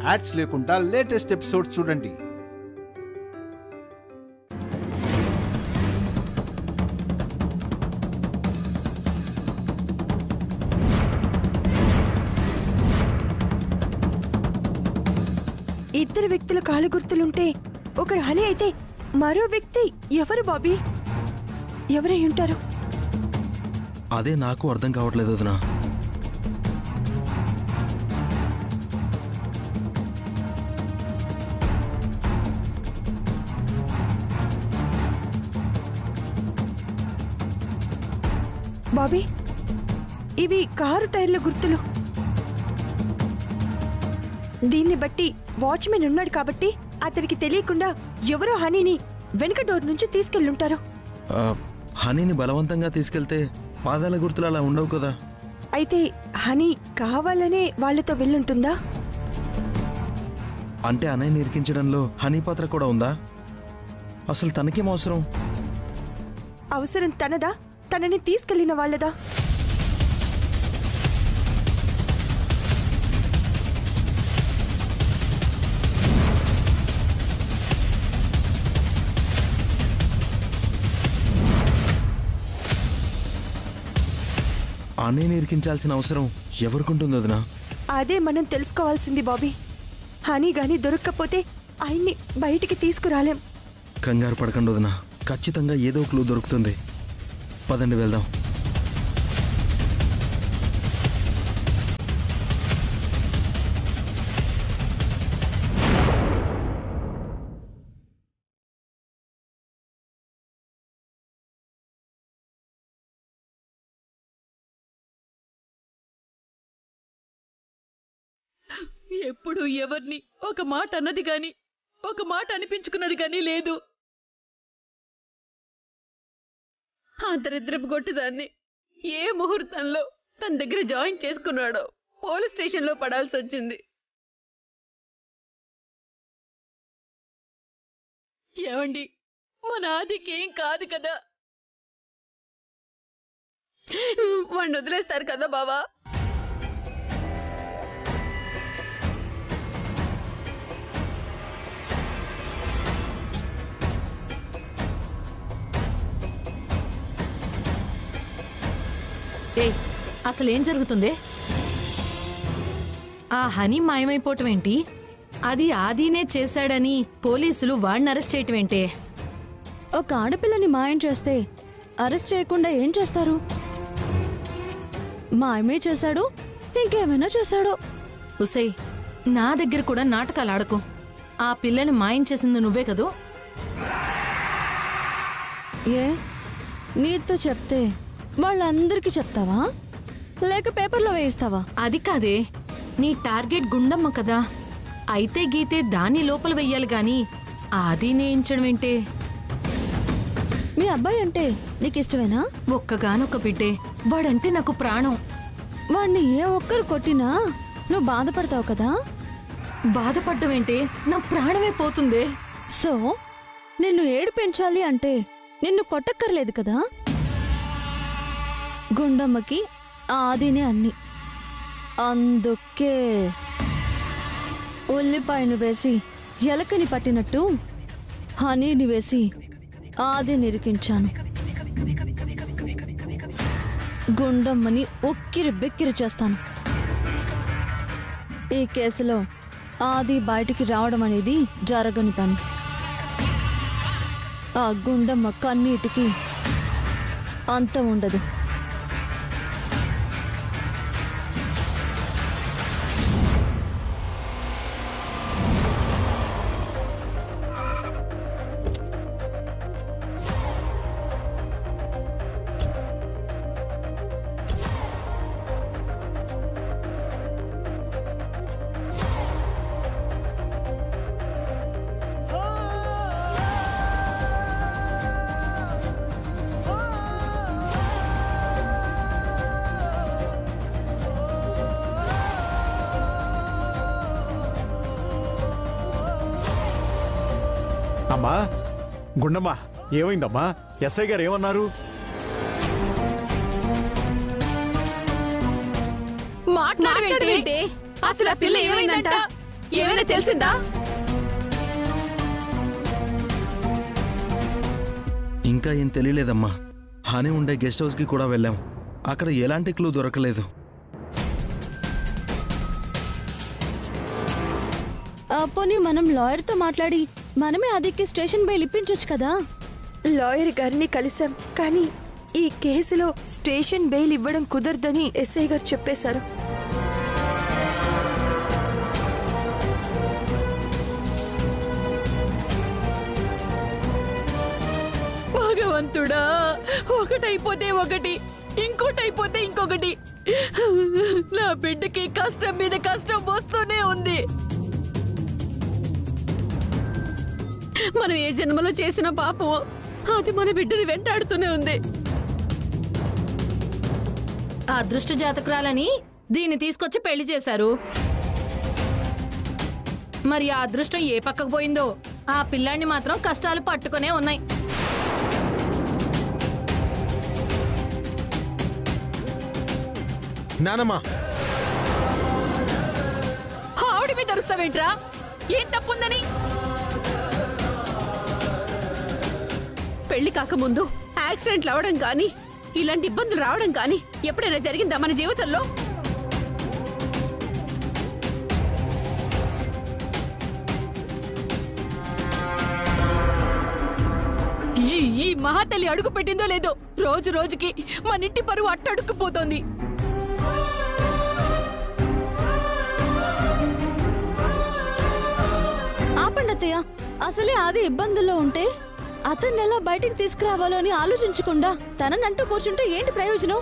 Ads లేకుండా latest episode చూడండి ఇద్దరు వ్యక్తుల కాలు గుర్తులుంటే ఒకరు హని అయితే మరో వ్యక్తి ఎవరు బాబీ ఎవరై ఉంటారు అదే నాకు అర్థం కావట్లేదు వదినా బాబీ ఇవి కారు టైర్ల గుర్తులు దీన్ని బట్టి వాచ్మెన్ ఉన్నాడు కాబట్టి అతనికి తెలియకుండా ఎవరో హనీని వెనుక డోర్ నుంచి తీసుకెళ్ళుంటారు ఆ, హనీని బలవంతంగా తీసుకెళ్తే పాదాల గుర్తులు అలా ఉండవు కదా అయితే హనీ కావాలనే వాళ్ళతో వెళ్ళుంటుందా అంటే అన్నయ్య నిరికించడంలో హనీ పాత్ర కూడా ఉందా అసలు తనకేం అవసరం అవసరం తనదా తనని తీసుకెళ్లిన వాళ్ళదా అన్నయ్య నిరికించాల్సిన అవసరం ఎవరికుంటుంది వదినా అదే మనం తెలుసుకోవాల్సింది బాబీ హనీ గాని దొరక్కపోతే ఆయన్ని బయటికి తీసుకురాలేం కంగారు పడకండి వదినా ఖచ్చితంగా ఏదో క్లూ దొరుకుతుంది పదండి వెళ్దాం ఎప్పుడు ఎవరిని ఒక మాట అన్నది గాని ఒక మాట అనిపించుకున్నది గాని లేదు ఆ దరిద్రపు కొట్టుదాన్ని ఏ ముహూర్తంలో తన దగ్గర జాయిన్ చేసుకున్నాడో పోలీస్ స్టేషన్లో పడాల్సి వచ్చింది ఏమండి మన ఆదికేం కాదు కదా వాడిని వదిలేస్తారు కదా బావా ఏయ్ అసలేం జరుగుతుంది ఆ హనీ మాయమైపోవటం ఏంటి అది ఆదినే చేశాడని పోలీసులు వాడిని అరెస్ట్ చేయటం ఏంటే ఒక ఆడపిల్లని మాయం చేస్తే అరెస్ట్ చేయకుండా ఏం చేస్తారు మాయమే చేశాడు ఇంకేమైనా చేశాడో ఉసై నా దగ్గర కూడా నాటకాలు ఆడకు ఆ పిల్లని మాయం చేసింది నువ్వే కదూ ఏ నీతో చెప్తే వాళ్ళందరికీ చెప్తావా లేక పేపర్లో వేయిస్తావా అది కాదే నీ టార్గెట్ గుండమ్మ కదా అయితే గీతే దాని లోపల వెయ్యాలి గాని ఆదినే ఎంచడం ఏంటే మీ అబ్బాయి అంటే నీకు ఇష్టమేనా ఒక్కగానొక్క బిడ్డే వాడంటే నాకు ప్రాణం వాడిని ఏ ఒక్కరు కొట్టినా నువ్వు బాధపడతావు కదా బాధపడ్డం ఏంటే నా ప్రాణమే పోతుందే సో నిన్ను ఏడు పెంచాలి అంటే నిన్ను కొట్టక్కర్లేదు కదా గుండమ్మకి ఆదినే అన్ని అందుకే ఉల్లిపాయను వేసి ఎలకని పట్టినట్టు హనీని వేసి ఆది నిరికించాను గుండమ్మని ఉక్కిరి బిక్కిరి చేస్తాను ఈ కేసులో ఆది బయటికి రావడం అనేది జరగని పని ఆ గుండమ్మ కన్నీటికి అంతం ఉండదు అమ్మా గుండమ్మా ఏమైందమ్మా ఎస్ఐ గారు ఏమన్నారు మాట్లాడవేంటి అసలు ఆ పిల్ల ఏమైందంట ఏమైనా తెలిసిందా ఇంకా ఏం తెలియలేదమ్మా హాని ఉండే గెస్ట్ హౌస్కి కూడా వెళ్ళాం అక్కడ ఎలాంటి క్లూ దొరకలేదు ఆ, పోనీ మనం లాయర్తో మాట్లాడి మనమే ఆదికి స్టేషన్ బెయిల్ ఇప్పించొచ్చు కదా లాయర్ గారిని కలిసాం కానీ ఈ కేసులో స్టేషన్ బెయిల్ ఇవ్వడం కుదరదని ఎస్ఐ గారు చెప్పేశారు భగవంతుడా ఒకటైపోతే ఒకటి ఇంకోటైపోతే ఇంకొకటి నా బిడ్డకి కష్టం మీద కష్టం వస్తూనే ఉంది మనం ఏ జన్మలో చేసిన పాపమో అది మన బిడ్డని వెంటాడుతూనే ఉంది ఆ అదృష్ట జాతకురాలని దీన్ని తీసుకొచ్చి పెళ్లి చేశారు మరి ఆ అదృష్టం ఏ పక్కకు పోయిందో ఆ పిల్లాన్ని మాత్రం కష్టాలు పట్టుకునే ఉన్నాయి నానమ్మా ఆవిడ మీద అరుస్తావేంట్రా ఏం తప్పుందని పెళ్లి కాకముందు యాక్సిడెంట్లు అవడం కానీ ఇలాంటి ఇబ్బందులు రావడం కానీ ఎప్పుడైనా జరిగిందా మన జీవితంలో ఈ ఈ మహాతల్లి అడుగు పెట్టిందో లేదో రోజు రోజుకి మన ఇంటి పరువు అట్టడుక్కుపోతోంది ఆపండి అత్తయ్య అసలే ఆది ఇబ్బందుల్లో ఉంటే అతన్ని ఎలా బయటికి తీసుకురావాలో అని ఆలోచించకుండా తననంటూ కూర్చుంటే ఏంటి ప్రయోజనం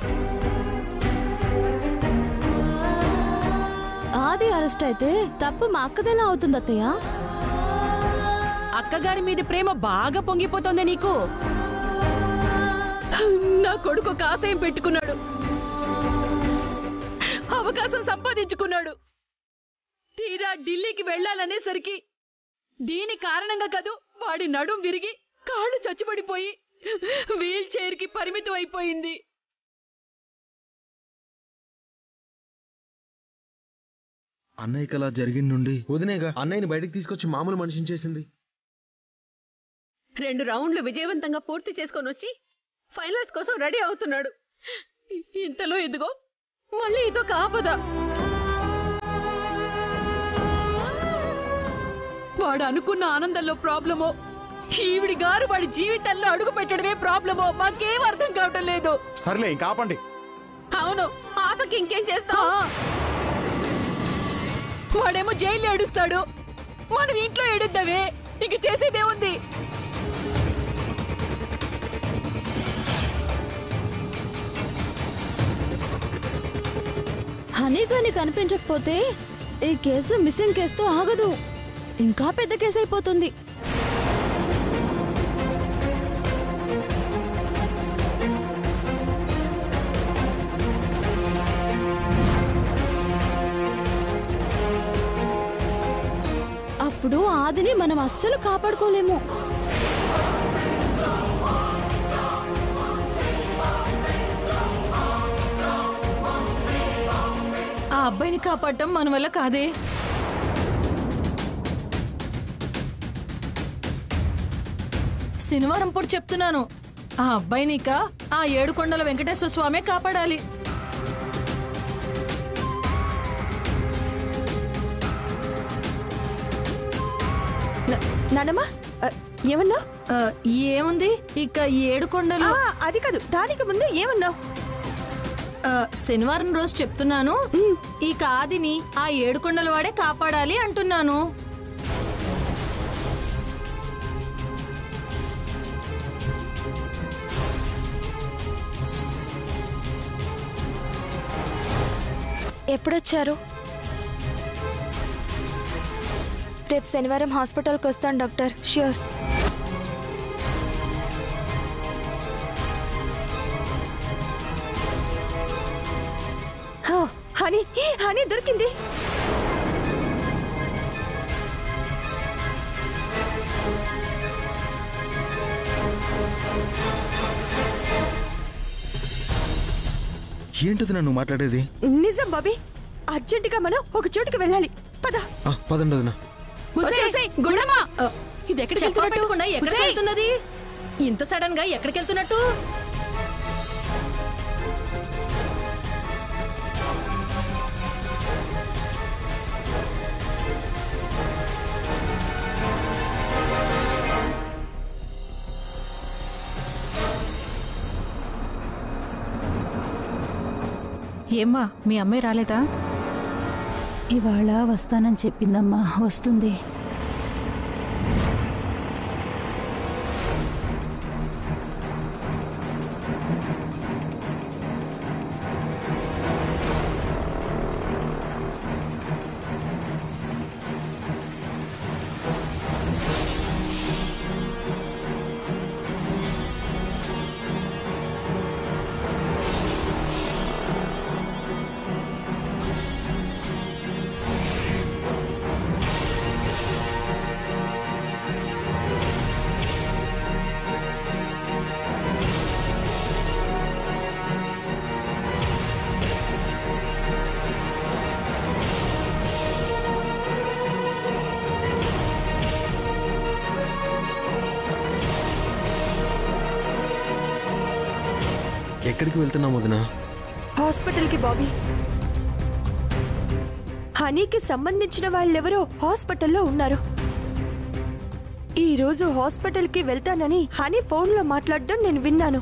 ఆది అరెస్ట్ అయితే తప్పు మా అక్కదెలా అవుతుంది అత్తయ్య అక్కగారి మీద ప్రేమ బాగా పొంగిపోతోంది నీకు నా కొడుకు ఒక ఆశయం పెట్టుకున్నాడు అవకాశం సంపాదించుకున్నాడు తీరా ఢిల్లీకి వెళ్ళాలనేసరికి దీని కారణంగా కదూ వాడి నడుం విరిగి కాళ్ళు చచ్చుబడిపోయి వీల్ చైర్ కి పరిమితం అయిపోయింది అన్నయ్యకి అలా జరిగిన నుండి వదినేగా అన్నయ్యని బయటికి తీసుకొచ్చి మామూలు మనిషిని చేసింది రెండు రౌండ్లు విజయవంతంగా పూర్తి చేసుకొని వచ్చి ఫైనల్స్ కోసం రెడీ అవుతున్నాడు ఇంతలో ఇదిగో మళ్ళీ ఇదొక ఆపద వాడు అనుకున్న ఆనందంలో ప్రాబ్లమో ఈవిడి గారు వాడి జీవితంలో అడుగు పెట్టడమే ప్రాబ్లమో మాకేం అర్థం కావటం లేదు సర్లే ఇంకా ఆపండి అవును ఆపకి ఇంకేం చేస్తా వాడేమో జైలు ఏడుస్తాడు మనం ఇంట్లో ఏడుద్దామే ఇంక చేసేదేముంది హనీ కానీ కనిపించకపోతే ఈ కేసు మిస్సింగ్ కేసుతో ఆగదు ఇంకా పెద్ద కేసు అయిపోతుంది అప్పుడు ఆదిని మనం అస్సలు కాపాడుకోలేము ఆ అబ్బాయిని కాపాడటం మన వల్ల కాదే శనివారం పూట చెప్తున్నాను ఆ అబ్బాయినిక ఆ ఏడుకొండల వెంకటేశ్వర స్వామి కాపాడాలి న- నానమ్మా ఆ, ఏమన్నా ఆ, ఏముంది ఇక ఈ ఏడుకొండలు ఆ, అది కాదు దానికి ముందు ఏమన్నావు ఆ, శనివారం రోజు చెప్తున్నాను ఇక ఆదిని ఆ ఏడుకొండల వాడే కాపాడాలి అంటున్నాను ఎప్పుడొచ్చారు రేపు శనివారం హాస్పిటల్కి వస్తాను డాక్టర్ ష్యూర్ హా, హనీ హనీ దొరికింది ఏంటిది నన్ను మాట్లాడేది నిజం బాబీ అర్జెంటుగా మనం ఒక చోటుకి వెళ్ళాలి పద ఆ, పదండి వదిన గుండమ్మా ఇది ఎక్కడికి వెళ్తున్నట్టు ఎక్కడికి వెళ్తున్నది ఇంత సడన్ గా ఎక్కడికి వెళ్తున్నట్టు ఏమ్మా మీ అమ్మాయి రాలేదా ఇవాళ వస్తానని చెప్పిందమ్మా వస్తుంది ఎక్కడికి వెళ్తున్నాం వదిన హాస్పిటల్కి బాబీ హనీకి సంబంధించిన వాళ్ళెవరో హాస్పిటల్లో ఉన్నారు ఈ రోజు హాస్పిటల్కి వెళ్తానని హనీ ఫోన్లో మాట్లాడడం నేను విన్నాను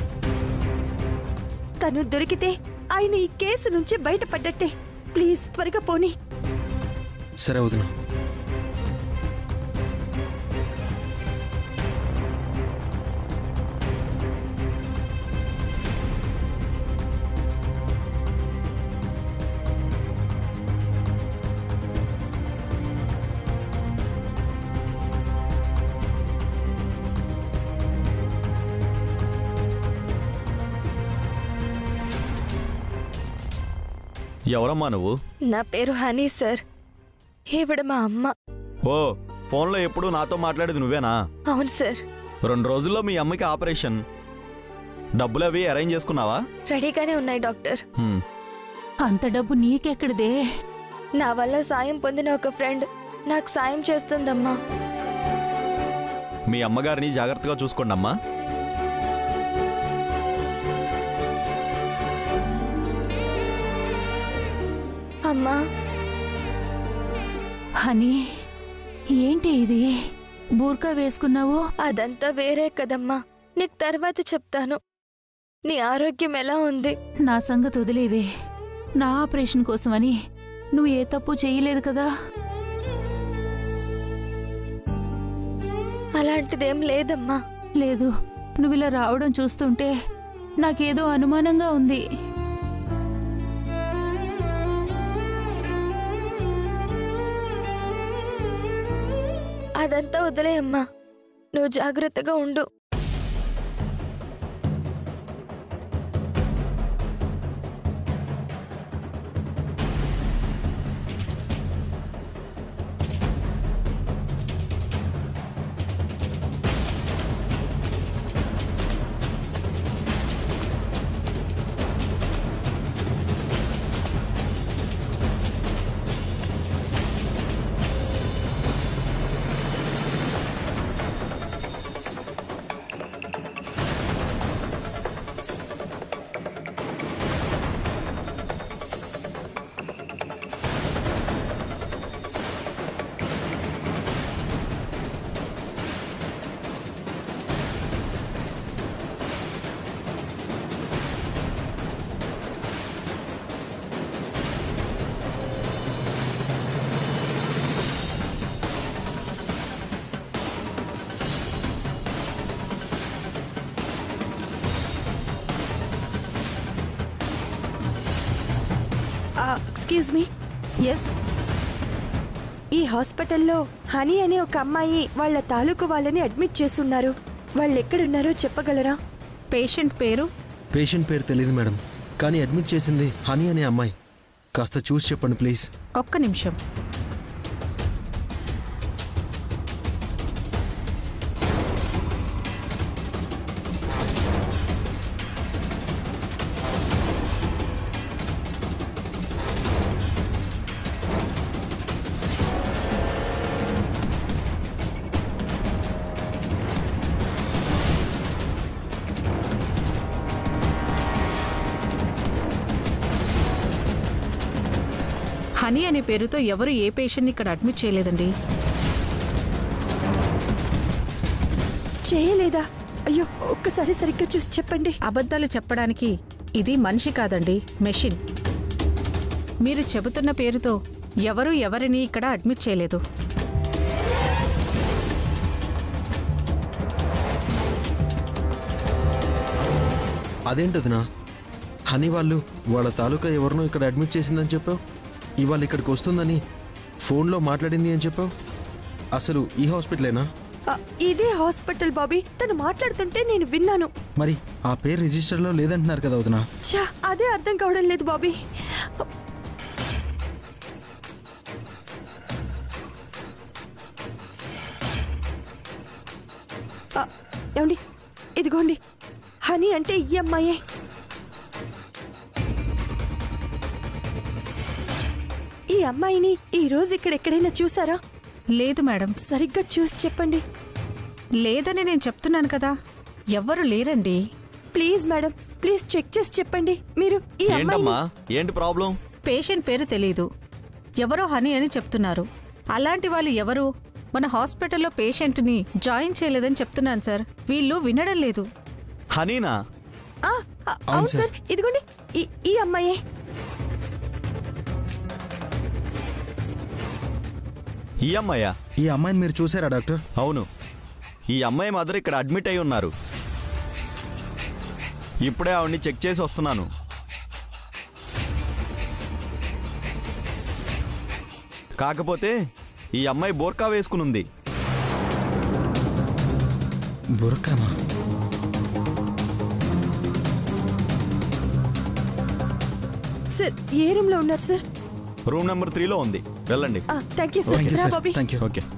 తను దొరికితే ఆయన ఈ కేసు నుంచి బయటపడ్డట్టే ప్లీజ్ త్వరగా పోనీ సరే వదిన ఎవరమ్మా నువ్వు నా పేరు హనీ సార్ ఈవిడ మా అమ్మ ఓ ఫోన్లో ఎప్పుడు నాతో మాట్లాడేది నువ్వేనా అవును సార్ రెండు రోజుల్లో మీ అమ్మకి ఆపరేషన్ డబ్బులు అవి అరేంజ్ చేసుకున్నావా రెడీగానే ఉన్నాయి డాక్టర్ హ్మ్. అంత డబ్బు నీకెక్కడిదే నా వల్ల సాయం పొందిన ఒక ఫ్రెండ్ నాకు సాయం చేస్తుందమ్మా మీ అమ్మగారిని జాగ్రత్తగా చూసుకోండి అమ్మా అమ్మా హనీ ఏంటి ఇది బూర్కా వేసుకున్నావు అదంతా వేరే కదమ్మా నీకు తర్వాత చెప్తాను నీ ఆరోగ్యం ఎలా ఉంది నా సంగతి వదిలేవే నా ఆపరేషన్ కోసమని నువ్వు ఏ తప్పు చేయలేదు కదా అలాంటిదేం లేదమ్మా లేదు నువ్వు ఇలా రావడం చూస్తుంటే నాకేదో అనుమానంగా ఉంది అదంతా వదిలేయమ్మా నువ్వు జాగ్రత్తగా ఉండు ఎక్స్క్యూజ్ మీ ఎస్ ఈ హాస్పిటల్లో హనీ అనే ఒక అమ్మాయి వాళ్ళ తాలూకు వాళ్ళని అడ్మిట్ చేస్తున్నారు వాళ్ళు ఎక్కడున్నారో చెప్పగలరా పేషెంట్ పేరు పేషెంట్ పేరు తెలియదు మేడం కానీ అడ్మిట్ చేసింది హనీ అనే అమ్మాయి కాస్త చూసి చెప్పండి ప్లీజ్ ఒక్క నిమిషం హనీ అనే పేరుతో ఎవరు ఏ పేషెంట్ని ఇక్కడ అడ్మిట్ చేయలేదండి చేయలేదా అయ్యో ఒక్కసారి సరిగ్గా చూసి చెప్పండి అబద్ధాలు చెప్పడానికి ఇది మనిషి కాదండి మెషిన్ మీరు చెబుతున్న పేరుతో ఎవరు ఎవరిని ఇక్కడ అడ్మిట్ చేయలేదు అదేంటదినా హనీ వాళ్ళు వాళ్ళ తాలూకా ఎవరినో ఇక్కడ అడ్మిట్ చేసిందని చెప్పావు ఇవాళ ఇక్కడికి వస్తుందని ఫోన్లో మాట్లాడింది అని చెప్పావు అసలు ఈ హాస్పిటలేనా ఆ, ఇదే హాస్పిటల్ బాబీ తను మాట్లాడుతుంటే నేను విన్నాను మరి ఆ పేరు రిజిస్టర్లో లేదంటున్నారు కదా వదినా ఛా అదే అర్థం కావడం లేదు బాబీ ఆ, ఏమండి ఇదిగోండి హనీ అంటే ఈ అమ్మాయే ఈ అమ్మాయిని ఈ రోజు ఇక్కడ ఎక్కడైనా చూసారా లేదు మేడం సరిగ్గా చూసి చెప్పండి లేదని నేను చెప్తున్నాను కదా ఎవ్వరు లేరండి ప్లీజ్ మేడం ప్లీజ్ చెక్ చేసి చెప్పండి మీరు ఈ అమ్మాయిని ఏంటమ్మా ఏంటి ప్రాబ్లం పేషెంట్ పేరు తెలీదు ఎవరో హనీ అని చెప్తున్నారు అలాంటి వాళ్ళు ఎవరు మన హాస్పిటల్లో పేషెంట్ని జాయిన్ చేయలేదని చెప్తున్నాను సార్ వీళ్ళు వినడం లేదు హనీనా ఆ, ఆ, అవును సార్ ఇదిగోండి ఈ ఈ అమ్మాయే ఈ అమ్మాయా ఈ అమ్మాయిని మీరు చూసారా డాక్టర్ అవును ఈ అమ్మాయి మదర్ ఇక్కడ అడ్మిట్ అయి ఉన్నారు ఇప్పుడే ఆవిడ్ని చెక్ చేసి వస్తున్నాను కాకపోతే ఈ అమ్మాయి బోర్కా వేసుకుని ఉంది బురకానా సార్ ఏ రూమ్ లో ఉన్నారు సార్ రూమ్ నెంబర్ త్రీలో ఉంది వెళ్ళండి థ్యాంక్ యూ సార్ రా Bobby thank you okay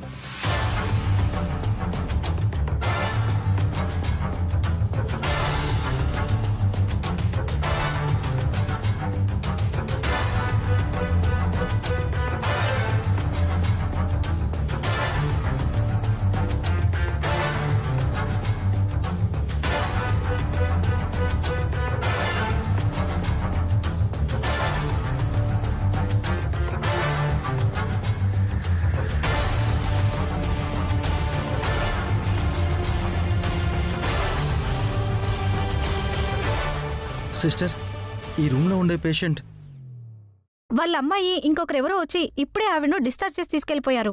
sister ఈ రూమ్లో ఉండే పేషెంట్ వాళ్ళ అమ్మాయి ఇంకొకరెవరో వచ్చి ఇప్పుడే ఆవిడను డిశ్చార్జ్ చేసి తీసుకెళ్లిపోయారు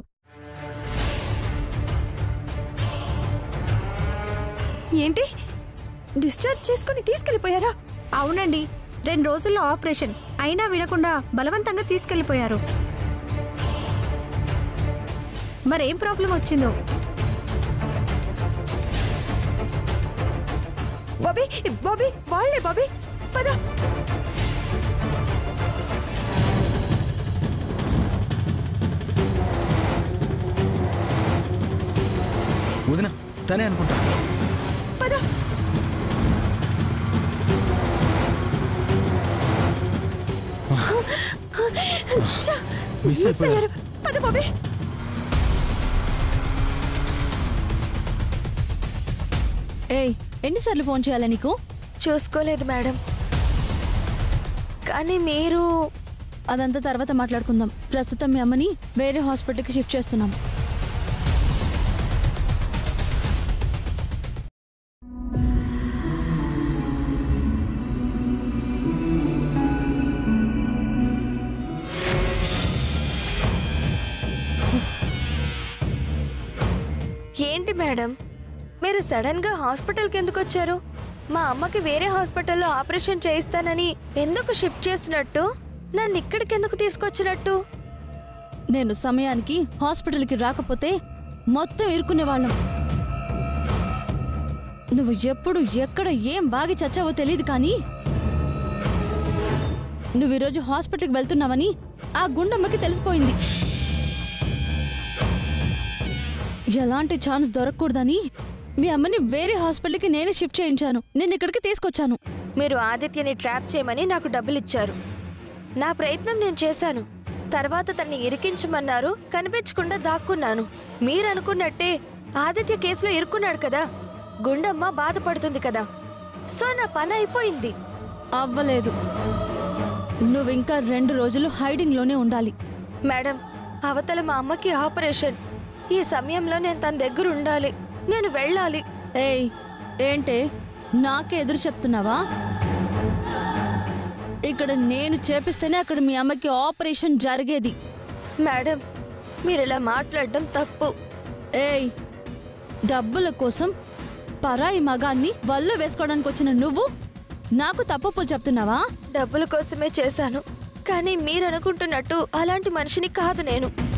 ఏంటి డిశ్చార్జ్ చేసుకుని తీసుకెళ్ళిపోయారా అవునండి రెండు రోజుల్లో ఆపరేషన్ అయినా వినకుండా బలవంతంగా తీసుకెళ్లిపోయారు మరేం ప్రాబ్లం వచ్చిందో బాబీ బాబీ వాళ్ళే బాబీ పద వదిన తనే అనుకుంటా పద ఛ, మిస్ మిస్ అయిపోయారు. అయ్యారు పద బాబీ ఏయ్ ఎన్నిసార్లు ఫోన్ చేయాలా నీకు చూసుకోలేదు మేడం కానీ మీరు అదంతా తర్వాత మాట్లాడుకుందాం ప్రస్తుతం మీ అమ్మని వేరే హాస్పిటల్కి షిఫ్ట్ చేస్తున్నాం ఏంటి మేడం మీరు సడన్ గా హాస్పిటల్కి ఎందుకు వచ్చారు మా అమ్మకి వేరే హాస్పిటల్లో ఆపరేషన్ చేయిస్తానని ఎందుకు షిఫ్ట్ చేసినట్టు నన్ను ఇక్కడికి ఎందుకు తీసుకొచ్చినట్టు నేను సమయానికి హాస్పిటల్కి రాకపోతే మొత్తం ఇరుక్కునే వాళ్ళం నువ్వు ఎప్పుడు ఎక్కడ ఏం బాగి చచ్చావో తెలియదు కానీ నువ్వు ఈరోజు హాస్పిటల్కి వెళ్తున్నావని ఆ గుండమ్మకి తెలిసిపోయింది ఎలాంటి ఛాన్స్ దొరకకూడదని మీ అమ్మని వేరే హాస్పిటల్కి నేనే షిఫ్ట్ చేయించాను నేను ఇక్కడికి తీసుకొచ్చాను మీరు ఆదిత్యని ట్రాప్ చేయమని నాకు డబ్బులు ఇచ్చారు నా ప్రయత్నం నేను చేశాను తర్వాత తన్ని ఇరికించమన్నారు కనిపించకుండా దాక్కున్నాను మీరు అనుకున్నట్టే ఆదిత్య కేసులో ఇరుక్కున్నాడు కదా గుండమ్మ బాధపడుతుంది కదా సో నా పని అయిపోయింది అవ్వలేదు నువ్వు ఇంకా రెండు రోజులు హైడింగ్లోనే ఉండాలి మేడం అవతల మా అమ్మకి ఆపరేషన్ ఈ సమయంలో నేను తన దగ్గర ఉండాలి నేను వెళ్ళాలి ఏయ్ ఏంటే నాకే ఎదురు చెప్తున్నావా ఇక్కడ నేను చేపిస్తేనే అక్కడ మీ అమ్మకి ఆపరేషన్ జరిగేది మేడం మీరు ఇలా మాట్లాడడం తప్పు ఏయ్ డబ్బుల కోసం పరాయి మగాన్ని వల్ల వేసుకోవడానికి వచ్చిన నువ్వు నాకు తప్పులు చెప్తున్నావా డబ్బుల కోసమే చేశాను కానీ మీరు అనుకుంటున్నట్టు అలాంటి మనిషిని కాదు నేను